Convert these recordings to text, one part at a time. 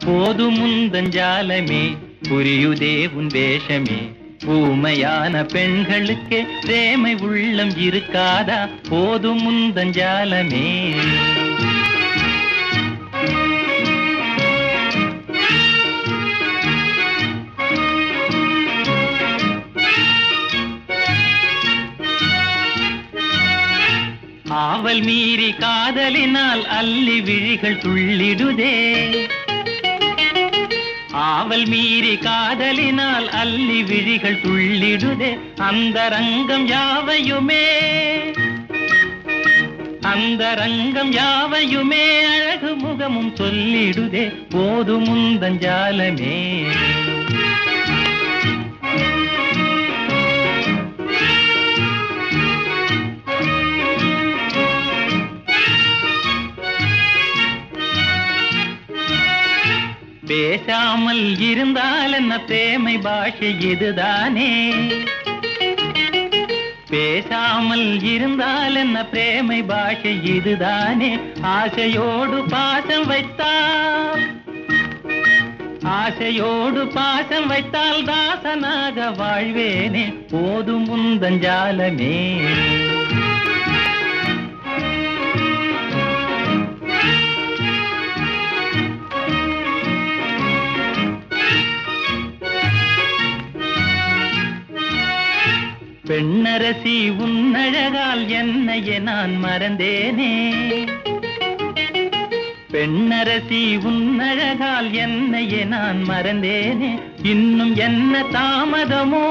போதும் முந்தஞ்சாலமே புரியுதே உன் வேஷமே ஊமையான பெண்களுக்கே பிரேமை உள்ளம் இருக்காதா போதும் முந்தஞ்சாலமே ஆவல் மீறி காதலினால் அல்லி விழிகள் துள்ளிடுதே ஆவல் மீறி காதலினால் அல்லி விழிகள் துள்ளிடுதே அந்த ரங்கம் யாவையுமே அந்த ரங்கம் யாவையுமே அழகு முகமும் சொல்லிடுதே போதும் முந்தஞ்சாலமே பேசாமல் இருந்தால் என்ன பிரேமை பாஷை இதுதானே பேசாமல் இருந்தால் என்ன பிரேமை பாஷை இதுதானே ஆசையோடு பாசம் வைத்தால் ஆசையோடு பாசம் வைத்தால் தாசனாக வாழ்வேனே போதும் முந்தஞ்சாலமே பெண்ணரசி உன்னழகால் என்னையே நான் மறந்தேனே பெண்ணரசி உன்னழகால் என்னையே நான் மறந்தேனே இன்னும் என்ன தாமதமோ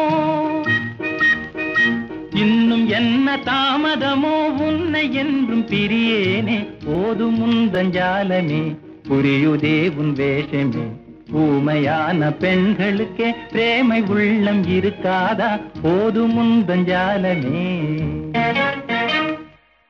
இன்னும் என்ன தாமதமோ உன்னை என்றும் பிரியேனே போதும் முந்தஞ்சாலமே புரியுதே உன் வேஷமே ஊமையான பெண்களுக்கே பிரேமை உள்ளம் இருக்காதா போதும் முந்தஞ்சாலமே